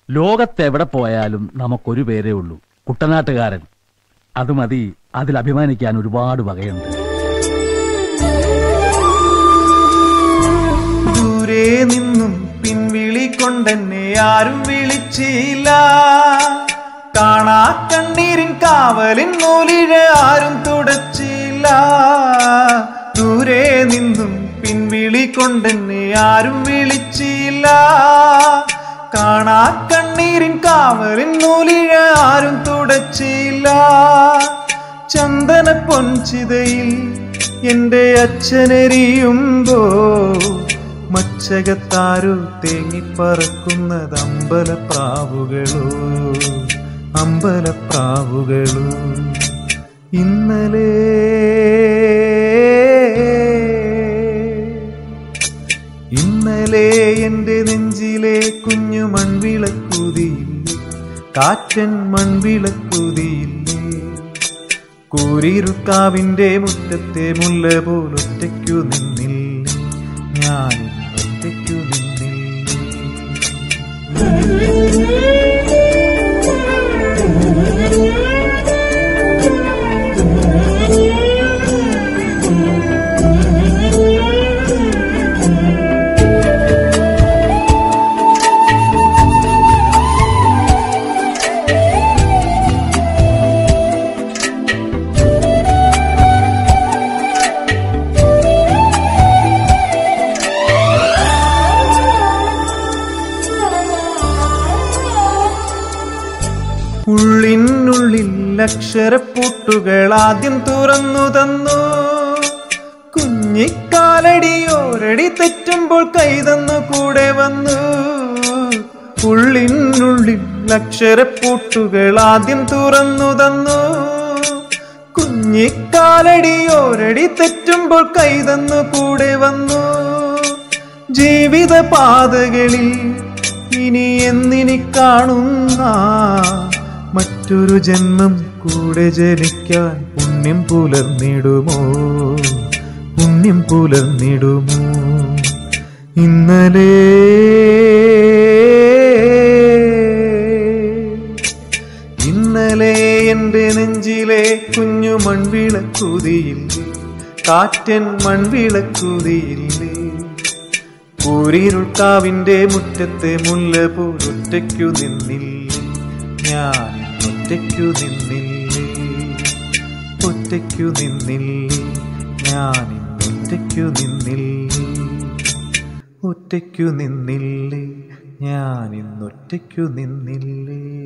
ലോകത്തെവിടെ പോയാലും നമുക്കൊരു പേരേ ഉള്ളൂ കുട്ടനാട്ടുകാരൻ അത് മതി അതിൽ അഭിമാനിക്കാൻ ഒരുപാട് വകയുണ്ട് ദൂരെ നിന്നും പിൻവിളി കൊണ്ടെന്നെ ആരും വിളിച്ചില്ല കാണാ കണ്ണീരിൻ കാവലിൻ നൂലിഴ ആരും തുടച്ചില്ല ദൂരെ നിന്നും പിൻവിളി കൊണ്ടെന്നെ ആരും വിളിച്ചില്ല കാണാ കണ്ണീരിൻ കാവലിൻ നൂലിഴ ആരും തുടച്ചില്ല ചന്ദന പൊൻചിതയിൽ എന്റെ അച്ഛനെരിയുമ്പോ മച്ചകത്താരോ തേങ്ങിപ്പറക്കുന്നത് അമ്പലപ്രാവുകളോ അമ്പലപ്രാവുകളോ ഇന്നലെ ഇന്നലെ എന്റെ നെഞ്ചിലെ കുഞ്ഞു മൺവിളക്കുതിയില്ലേ കാറ്റൻ മൺവിളക്കുതിയില്ലേ കൂരിരുക്കാവിന്റെ മുറ്റത്തെ മുല്ല പോലൊറ്റയ്ക്കു നിന്നില്ലേ ഞാൻ ഒറ്റയ്ക്കു നിന്നില്ലേ ഉള്ളിനുള്ളിൽ അക്ഷരപ്പൂട്ടുകൾ ആദ്യം തുറന്നു തന്നു കുഞ്ഞിക്കാലടിയോരടി തെറ്റുമ്പോൾ കൈതന്നു കൂടെ വന്നു ഉള്ളിനുള്ളിൽ അക്ഷരപ്പൂട്ടുകൾ ആദ്യം തുറന്നു തന്നു കുഞ്ഞിക്കാലടിയോരടി തെറ്റുമ്പോൾ കൈതന്നു കൂടെ വന്നു ജീവിത പാതകളിൽ ഇനി എന്നിനി കാണുന്ന മറ്റൊരു ജന്മം കൂടെ ജനിക്കാൻ പുണ്യം പുലർന്നിടുമോ പുണ്യം പുലർന്നിടുമോ ഇന്നലെ ഇന്നലെ എന്റെ നെഞ്ചിലെ കുഞ്ഞു മൺവിളക്കുതിയില്ലേ കാറ്റൻ മൺവിളക്കുതിയില്ലേ കൂരിരുൾക്കാവിന്റെ മുറ്റത്തെ മുല്ല പോലൊറ്റയ്ക്കു നിന്നില്ലേ ഞാൻ ഒറ്റയ്ക്കു നിന്നില്ലേ ഒറ്റയ്ക്കു നിന്നില്ലേ ഞാൻ ഒറ്റയ്ക്കു നിന്നില്ലേ ഒറ്റയ്ക്കു നിന്നില്ലേ ഞാൻ ഇന്നൊറ്റയ്ക്കു നിന്നില്ലേ